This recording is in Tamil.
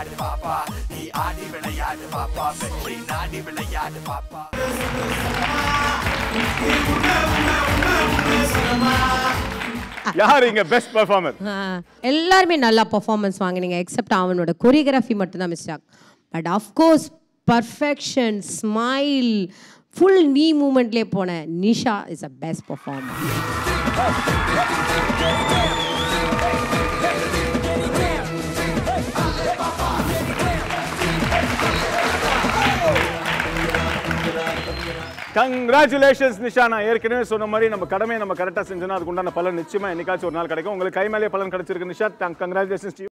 விளையாடு பாப்பா நீ ஆடி விளையாடு பாப்பா வெற்றி நாடி விளையாடு பாப்பா யார் இங்க பெஸ்ட் பெர்ஃபார்மர் ஆ, எல்லாருமே நல்லா பர்ஃபார்மன்ஸ் வாங்கினீங்க எக்ஸப்ட் அவனோட கொரியோகிராஃபி மட்டும்தான் மிஸ் ஆகும் but of course perfection smile full நீ மூமெண்ட்லேயே போன Nisha is a best performer congratulations Nisha நான் ஏற்கனவே சொன்ன மாதிரி நம்ம கடமையை நம்ம கரெக்டாக செஞ்சோன்னா அதுக்கு உண்டான பலன் நிச்சயமா என்னைக்காச்சும் ஒரு நாள் கிடைக்கும் உங்களுக்கு கை மேலே பலன் கிடைச்சிருக்கு நிஷா கங்க்ராச்சுலேஷன்ஸ்